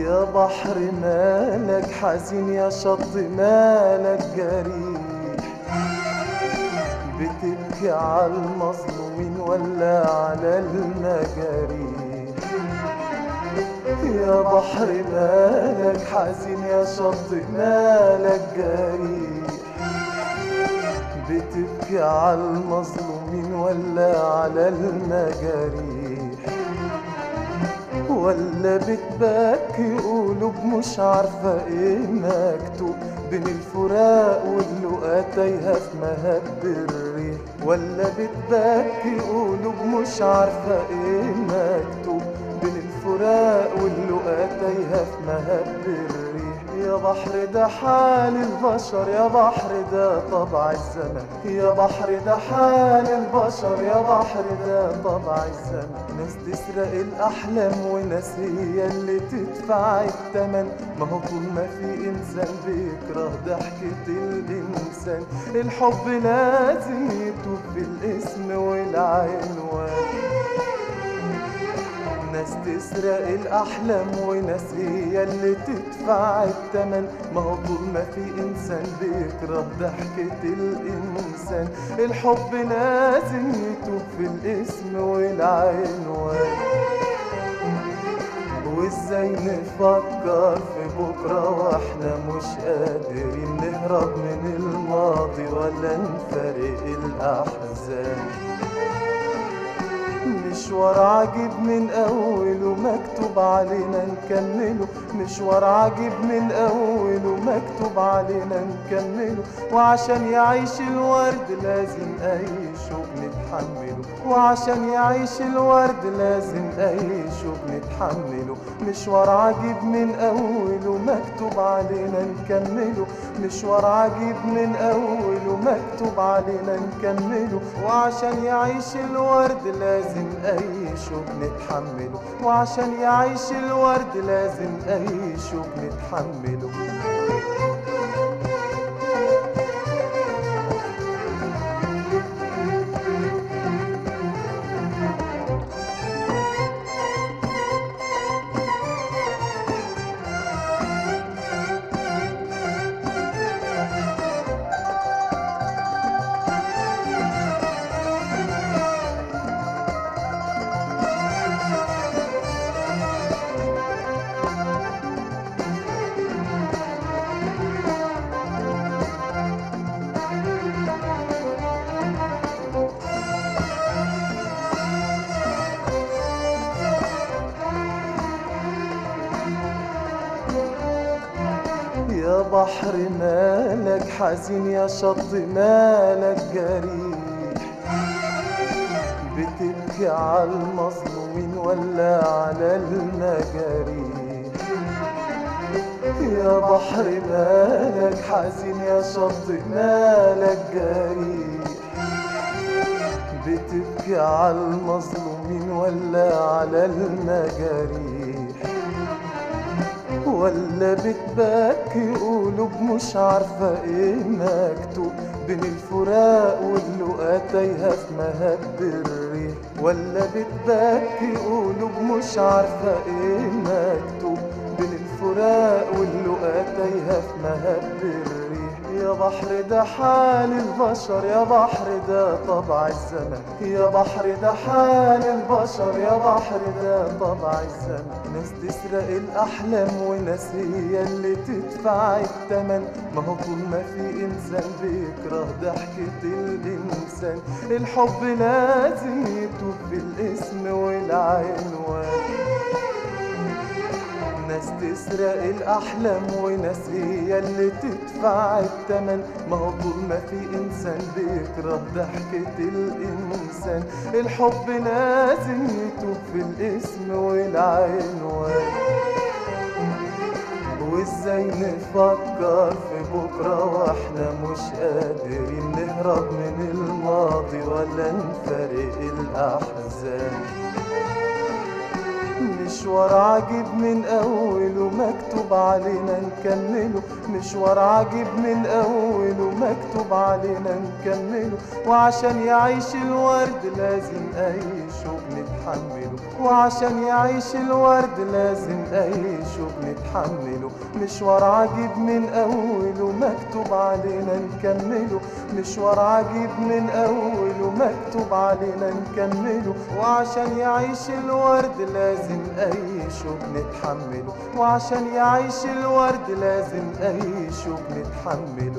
يا بحر مالك حزين يا شط مالك جريح بتبكي على المظلومين ولا على المجاريح يا بحر مالك حزين يا شط مالك جريح بتبكي على المظلومين ولا على المجاريح ولا بتبكي قلوب مش عارفة ايه مكتوب بين الفراق واللقا تايهة في مهب الريح ولا بتبكي قلوب مش عارفة ايه مكتوب بين الفراق واللقا تايهة في مهب الريح يا بحر ده حال البشر يا بحر ده طبع الزمن يا بحر ده حال البشر يا بحر ده طبع الزمن ناس تسرق الأحلام وناس هي اللي تدفع التمن ما هو طول ما في إنسان بيكره ضحكة الإنسان الحب لازم يتوب في الاسم والعنوان ناس تسرق الأحلام وناس هي اللي تدفع التمن ما هو طول ما في إنسان بيكره ضحكة الإنسان الحب لازم يتوب في الاسم والعنوان وازاي نفكر في بكرة واحنا مش قادرين نهرب من الماضي ولا نفارق الأحزان مشوار عجيب من أوله مكتوب علينا نكمله مشوار عجيب من أوله مكتوب علينا نكمله وعشان يعيش الورد لازم أي شوق نتحمله وعشان يعيش الورد لازم أي شوق نتحمله مشوار عجيب من أوله مكتوب علينا نكمله مشوار عجيب من أوله مكتوب علينا نكمله وعشان يعيش الورد لازم أي شوق نتحمله وعشان يعيش الورد لازم أي شوق نتحمله يا بحر مالك حزين يا شط مالك جريح بتبكي على المظلومين ولا على المجاريح يا بحر مالك حزين يا شط مالك جريح بتبكي على المظلومين ولا على المجاريح ولا بتبكي قلوب مش عارفة ايه مكتوب بين الفراق واللقا تايهة في مهب الريح ولا بتبكي قلوب مش عارفة ايه مكتوب بين الفراق واللقا تايهة في مهب الريح يا بحر ده حال البشر يا بحر ده طبع الزمن يا بحر ده حال البشر يا بحر ده طبع الزمن ناس تسرق الأحلام وناس هي اللي تدفع التمن ما هو طول ما في إنسان بيكره ضحكة الإنسان الحب لازم يتوب في الاسم والعنوان ناس تسرق الأحلام وناس هي اللي تدفع التمن ما هو طول ما في إنسان بيكره ضحكة الإنسان الحب لازم يتوب في الاسم والعنوان وازاي نفكر في بكرة واحنا مش قادرين نهرب من الماضي ولا نفارق الأحزان مشوار عجيب من أوله مكتوب علينا نكمله مشوار عجيب من أوله مكتوب علينا نكمله وعشان يعيش الورد لازم أي شوق نتحمله وعشان يعيش الورد لازم أعيشه بنتحمله مشوار عجيب من أوله مكتوب علينا نكمله مشوار عجيب من أوله مكتوب علينا نكمله وعشان يعيش الورد لازم أعيشه بنتحمله وعشان يعيش الورد لازم أعيشه بنتحمله